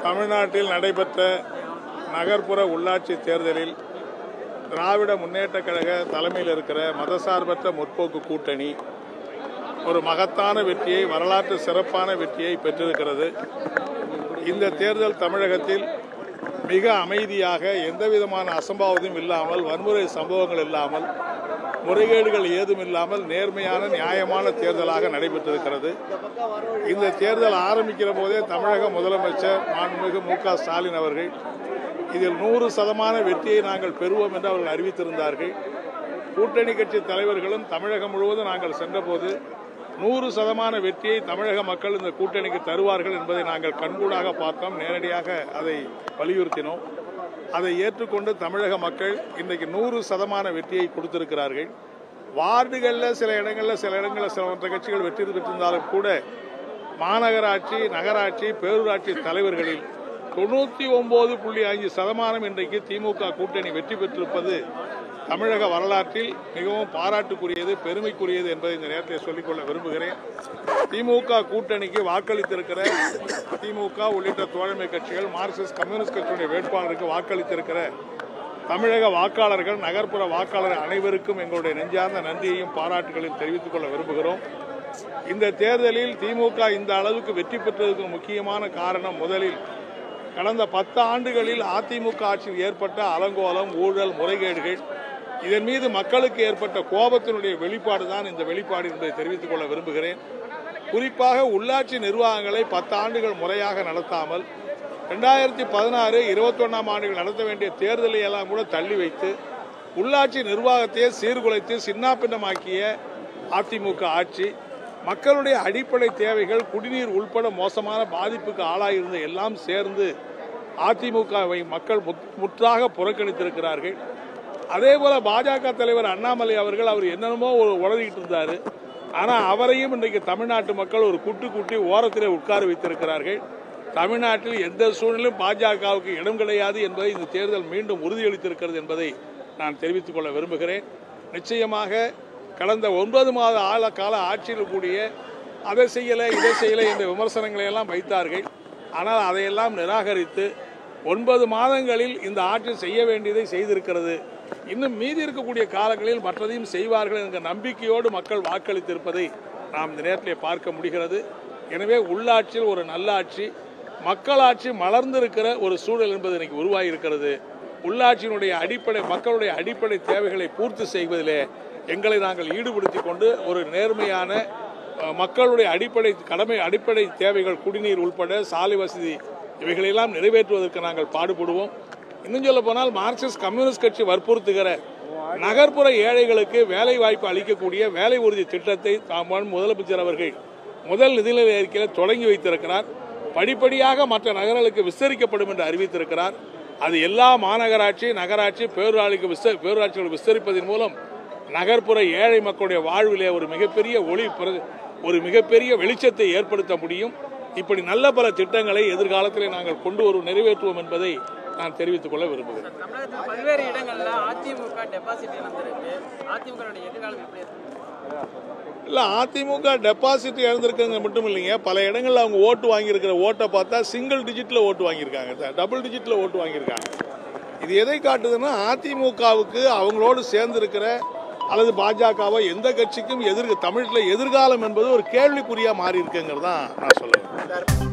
தமிழ்நாட்டில் நடைபெற்ற நகர்ப்புற உள்ளாட்சி தேர்தலில் திராவிட முன்னேற்றக் கழக தலைமையில் இருக்கிற மதசார்பற்ற முற்போக்கு கூட்டணி ஒரு மகத்தான வெற்றியை வரலாற்று சிறப்பான வெற்றியை பெற்றிருக்கிறது இந்த தேர்தல் தமிழகத்தில் மிக அமைதியாக எந்தவிதமான அசம்பாவிதம் இல்லாமல் வன்முறை சம்பவங்கள் இல்லாமல் முறைகேடுகள் ஏதும் இல்லாமல் நேர்மையான நியாயமான தேர்தலாக நடைபெற்றிருக்கிறது இந்த தேர்தல் ஆரம்பிக்கிற போதே தமிழக முதலமைச்சர் மாண்புமிகு மு க ஸ்டாலின் அவர்கள் இதில் நூறு சதமான வெற்றியை நாங்கள் பெறுவோம் என்று அவர்கள் அறிவித்திருந்தார்கள் கூட்டணி கட்சி தலைவர்களும் தமிழகம் முழுவதும் நாங்கள் சென்றபோது நூறு சதமான வெற்றியை தமிழக மக்கள் இந்த கூட்டணிக்கு தருவார்கள் என்பதை நாங்கள் கண்கூடாக பார்த்தோம் நேரடியாக அதை வலியுறுத்தினோம் அதை ஏற்றுக்கொண்டு தமிழக மக்கள் இன்றைக்கு நூறு சதமான வெற்றியை கொடுத்திருக்கிறார்கள் வார்டுகளில் சில இடங்களில் சில இடங்களில் சில மற்ற கட்சிகள் வெற்றி பெற்றிருந்தாலும் கூட மாநகராட்சி நகராட்சி பேரூராட்சி தலைவர்களில் தொண்ணூற்றி ஒன்பது புள்ளி அஞ்சு சதமானம் இன்றைக்கு திமுக கூட்டணி வெற்றி பெற்றிருப்பது தமிழக வரலாற்றில் மிகவும் பாராட்டுக்குரியது பெருமைக்குரியது என்பதை இந்த நேரத்தில் சொல்லிக்கொள்ள விரும்புகிறேன் திமுக கூட்டணிக்கு வாக்களித்திருக்கிற திமுக உள்ளிட்ட தோழமை கட்சிகள் மார்க்சிஸ்ட் கம்யூனிஸ்ட் கட்சியுடைய வேட்பாளருக்கு வாக்களித்திருக்கிற தமிழக வாக்காளர்கள் நகர்ப்புற வாக்காளர் அனைவருக்கும் எங்களுடைய நெஞ்சார்ந்த நன்றியையும் பாராட்டுகளையும் தெரிவித்துக் கொள்ள விரும்புகிறோம் இந்த தேர்தலில் திமுக இந்த அளவுக்கு வெற்றி பெற்றதற்கு முக்கியமான காரணம் முதலில் கடந்த பத்து ஆண்டுகளில் அதிமுக ஆட்சியில் ஏற்பட்ட அலங்கோலம் ஊழல் முறைகேடுகள் இதன் மீது மக்களுக்கு ஏற்பட்ட கோபத்தினுடைய வெளிப்பாடு தான் இந்த வெளிப்பாடு என்பதை தெரிவித்துக் கொள்ள விரும்புகிறேன் குறிப்பாக உள்ளாட்சி நிர்வாகங்களை பத்து ஆண்டுகள் முறையாக நடத்தாமல் ரெண்டாயிரத்தி பதினாறு இருபத்தொன்னாம் ஆண்டுகள் நடத்த வேண்டிய தேர்தலை எல்லாம் கூட தள்ளி வைத்து உள்ளாட்சி நிர்வாகத்தையே சீர்குலைத்து சின்னாபின்னமாக்கிய அதிமுக ஆட்சி மக்களுடைய அடிப்படை தேவைகள் குடிநீர் உள்பட மோசமான பாதிப்புக்கு ஆளாயிருந்த எல்லாம் சேர்ந்து அதிமுகவை மக்கள் முத்- முற்றாக புறக்கணித்திருக்கிறார்கள் அதே போல பாஜக தலைவர் அண்ணாமலை அவர்கள் அவர் என்னென்னமோ ஒரு உளறிட்டு இருந்தாரு ஆனா அவரையும் இன்றைக்கு தமிழ்நாட்டு மக்கள் ஒரு குட்டு குட்டி ஓரத்திலே உட்கார வைத்திருக்கிறார்கள் தமிழ்நாட்டில் எந்த சூழ்நிலையும் பாஜகவுக்கு இடம் கிடையாது என்பதை இந்த தேர்தல் மீண்டும் உறுதியளித்திருக்கிறது என்பதை நான் தெரிவித்துக் கொள்ள விரும்புகிறேன் நிச்சயமாக கடந்த ஒன்பது மாத ஆழ கால ஆட்சியில் கூடிய அதை செய்யலை இதை செய்யலை என்ற விமர்சனங்களை எல்லாம் வைத்தார்கள் ஆனால் அதையெல்லாம் நிராகரித்து ஒன்பது மாதங்களில் இந்த ஆட்சி செய்ய வேண்டியதை செய்திருக்கிறது இன்னும் மீதி இருக்கக்கூடிய காலங்களில் மற்றதையும் செய்வார்கள் என்கிற நம்பிக்கையோடு மக்கள் வாக்களித்திருப்பதை நாம் இந்த நேரத்திலே பார்க்க முடிகிறது எனவே உள்ளாட்சியில் ஒரு நல்லாட்சி மக்களாட்சி மலர்ந்திருக்கிற ஒரு சூழல் என்பது இன்னைக்கு உருவாகி இருக்கிறது உள்ளாட்சியினுடைய அடிப்படை மக்களுடைய அடிப்படை தேவைகளை பூர்த்தி செய்வதிலே எங்களை நாங்கள் ஈடுபடுத்திக் கொண்டு ஒரு நேர்மையான அஹ், மக்களுடைய அடிப்படை கடமை அடிப்படை தேவைகள் குடிநீர் உள்பட சாலை வசதி இவைகளெல்லாம் நிறைவேற்றுவதற்கு நாங்கள் பாடுபடுவோம் இன்னும் சொல்ல போனால் மார்க்சிஸ்ட் கம்யூனிஸ்ட் கட்சி வற்புறுத்துகிற நகர்ப்புற ஏழைகளுக்கு வேலை வாய்ப்பு அளிக்கக்கூடிய வேலை உறுதி திட்டத்தை தாம் முதலமைச்சர் அவர்கள் முதல் நிதிநிலை அறிக்கையில் தொடங்கி வைத்திருக்கிறார் படிப்படியாக மற்ற நகரங்களுக்கு விஸ்தரிக்கப்படும் என்று அறிவித்திருக்கிறார் அது எல்லா மாநகராட்சி நகராட்சி பேரூராட்சிக்கு விஸ்த- பேரூராட்சிகள் விஸ்தரிப்பதன் மூலம் நகர்ப்புற ஏழை மக்களுடைய வாழ்விலே ஒரு மிகப்பெரிய ஒளி பிர- ஒரு மிகப்பெரிய வெளிச்சத்தை ஏற்படுத்த முடியும் இப்படி நல்ல பல திட்டங்களை எதிர்காலத்திலே நாங்கள் கொண்டு வரும் நிறைவேற்றுவோம் என்பதை நான் தெரிவித்துக் கொள்ள விரும்புகிறேன் தமிழகத்தில் பல்வேறு இடங்கள்ல அதிமுக டெபாசிட் இழந்திருக்கு அதிமுக எதிர்காலம் எப்படி இருக்கு இல்ல அதிமுக டெபாசிட் இழந்திருக்குங்க மட்டும் இல்லைங்க பல இடங்கள்ல அவங்க ஓட்டு வாங்கியிருக்கிற ஓட்டை பார்த்தா சிங்கிள் டிஜிட்ல ஓட்டு வாங்கியிருக்காங்க டபுள் டிஜிட்ல ஓட்டு வாங்கியிருக்காங்க இது எதை காட்டுதுன்னா அதிமுகவுக்கு அவங்களோடு சேர்ந்து இருக்கிற அல்லது பாஜகவோ எந்த கட்சிக்கும் எதிர் தமிழ்ல எதிர்காலம் என்பது ஒரு கேள்விக்குறியா மாறி இருக்குங்கிறது தான் நான் சொல்லுவேன்